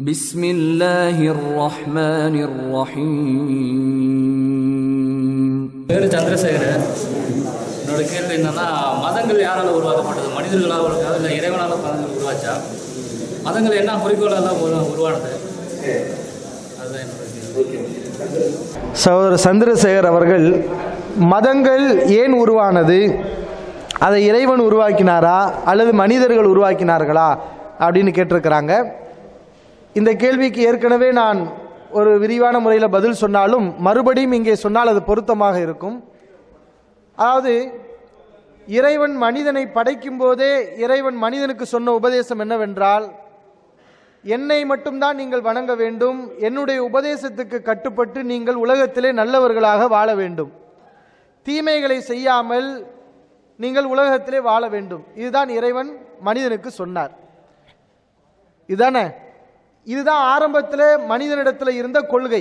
بسم الله الرحمن الرحيم பேர் சந்திரசேகரன் என்னோட கேள்வி என்னன்னா மதங்கள் யாரால உருவாக்கப்பட்டது மனிதர்களால் உருவாக்கா இல்லை இறைவனால மதங்கள் உருவாச்சா மதங்கள் என்ன குறிக்கோளால் உரு- உருவானது அதுதான் என்னோட கேள்வி சகோதரர் சந்திரசேகர் அவர்கள் மதங்கள் ஏன் உருவானது அதை இறைவன் உருவாக்கினாரா அல்லது மனிதர்கள் உருவாக்கினார்களா அப்படின்னு கேட்டிருக்கிறாங்க இந்த கேள்விக்கு ஏற்கனவே நான் ஒரு விரிவான முறையில் பதில் சொன்னாலும் மறுபடியும் இங்கே சொன்னால் அது பொருத்தமாக இருக்கும் அதாவது இறைவன் மனிதனை படைக்கும் போதே இறைவன் மனிதனுக்கு சொன்ன உபதேசம் என்னவென்றால் என்னை மட்டும்தான் நீங்கள் வணங்க வேண்டும் என்னுடைய உபதேசத்துக்கு கட்டுப்பட்டு நீங்கள் உலகத்திலே நல்லவர்களாக வாழ வேண்டும் தீமைகளை செய்யாமல் நீங்கள் உலகத்திலே வாழ வேண்டும் இதுதான் இறைவன் மனிதனுக்கு சொன்னார் இதுதானே இதுதான் ஆரம்பத்தில் மனிதனிடத்தில் இருந்த கொள்கை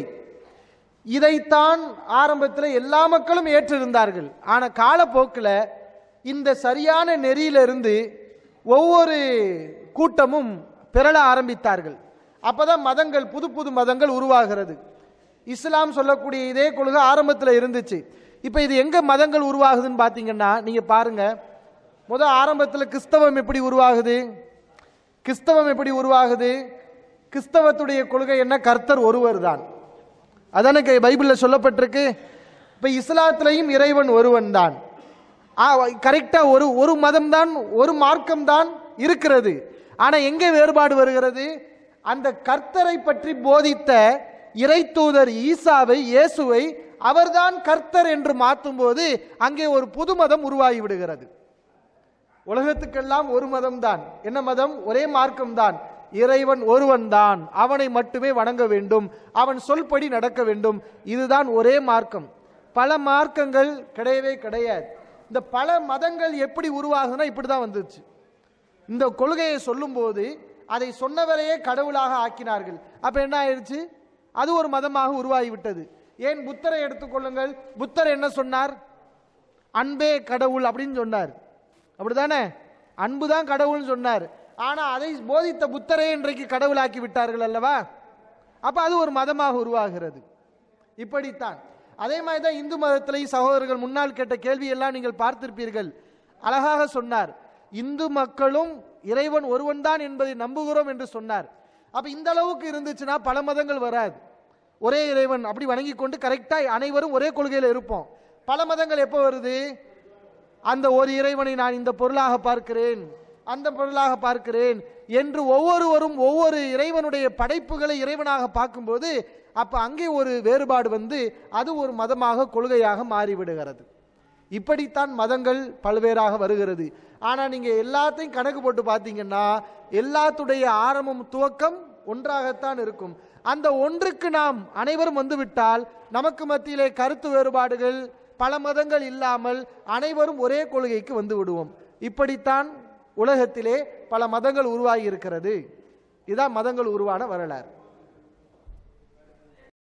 இதைத்தான் ஆரம்பத்தில் எல்லா மக்களும் ஏற்றிருந்தார்கள் ஆனால் காலப்போக்கில் இந்த சரியான நெறியிலிருந்து ஒவ்வொரு கூட்டமும் பிறள ஆரம்பித்தார்கள் அப்பதான் மதங்கள் புது புது மதங்கள் உருவாகிறது இஸ்லாம் சொல்லக்கூடிய இதே கொள்கை ஆரம்பத்தில் இருந்துச்சு இப்போ இது எங்க மதங்கள் உருவாகுதுன்னு பார்த்தீங்கன்னா நீங்க பாருங்க முதல் ஆரம்பத்தில் கிறிஸ்தவம் எப்படி உருவாகுது கிறிஸ்தவம் எப்படி உருவாகுது கிறிஸ்தவத்துடைய கொள்கை என்ன கர்த்தர் ஒருவர் தான் அதானே பைபிளில் சொல்லப்பட்டிருக்கு இப்போ இஸ்லாத்திலையும் இறைவன் ஒருவன் தான் கரெக்டாக ஒரு ஒரு மதம் தான் ஒரு மார்க்கம் தான் இருக்கிறது ஆனால் எங்கே வேறுபாடு வருகிறது அந்த கர்த்தரை பற்றி போதித்த இறைத்தூதர் ஈசாவை இயேசுவை அவர்தான் கர்த்தர் என்று மாற்றும்போது அங்கே ஒரு புது மதம் உருவாகி விடுகிறது உலகத்துக்கெல்லாம் ஒரு மதம் தான் என்ன மதம் ஒரே மார்க்கம் தான் இறைவன் ஒருவன் தான் அவனை மட்டுமே வணங்க வேண்டும் அவன் சொல்படி நடக்க வேண்டும் இதுதான் ஒரே மார்க்கம் பல மார்க்கங்கள் கிடையவே கிடையாது இந்த பல மதங்கள் எப்படி உருவாகுதுன்னா இப்படி தான் வந்துச்சு இந்த கொள்கையை சொல்லும்போது அதை சொன்னவரையே கடவுளாக ஆக்கினார்கள் அப்ப என்ன ஆயிடுச்சு அது ஒரு மதமாக உருவாகி விட்டது ஏன் புத்தரை எடுத்துக்கொள்ளுங்கள் புத்தர் என்ன சொன்னார் அன்பே கடவுள் அப்படின்னு சொன்னார் அப்படிதானே அன்பு தான் கடவுள்னு சொன்னார் ஆனா அதை போதித்த புத்தரே இன்றைக்கு கடவுளாக்கி விட்டார்கள் அல்லவா அப்ப அது ஒரு மதமாக உருவாகிறது இப்படித்தான் அதே மாதிரி தான் இந்து மதத்திலேயும் சகோதரர்கள் முன்னால் கேட்ட கேள்வியெல்லாம் நீங்கள் பார்த்திருப்பீர்கள் அழகாக சொன்னார் இந்து மக்களும் இறைவன் ஒருவன் தான் என்பதை நம்புகிறோம் என்று சொன்னார் அப்ப இந்த அளவுக்கு இருந்துச்சுன்னா பல மதங்கள் வராது ஒரே இறைவன் அப்படி வணங்கி கொண்டு கரெக்டா அனைவரும் ஒரே கொள்கையில் இருப்போம் பல மதங்கள் எப்போ வருது அந்த ஒரு இறைவனை நான் இந்த பொருளாக பார்க்கிறேன் அந்த பொருளாக பார்க்கிறேன் என்று ஒவ்வொருவரும் ஒவ்வொரு இறைவனுடைய படைப்புகளை இறைவனாக பார்க்கும்போது அப்ப அங்கே ஒரு வேறுபாடு வந்து அது ஒரு மதமாக கொள்கையாக மாறிவிடுகிறது இப்படித்தான் மதங்கள் பல்வேறாக வருகிறது ஆனா நீங்க எல்லாத்தையும் கணக்கு போட்டு பார்த்தீங்கன்னா எல்லாத்துடைய ஆரம்பம் துவக்கம் ஒன்றாகத்தான் இருக்கும் அந்த ஒன்றுக்கு நாம் அனைவரும் வந்துவிட்டால் நமக்கு மத்தியிலே கருத்து வேறுபாடுகள் பல மதங்கள் இல்லாமல் அனைவரும் ஒரே கொள்கைக்கு வந்து விடுவோம் இப்படித்தான் உலகத்திலே பல மதங்கள் உருவாகி இருக்கிறது இதான் மதங்கள் உருவான வரலாறு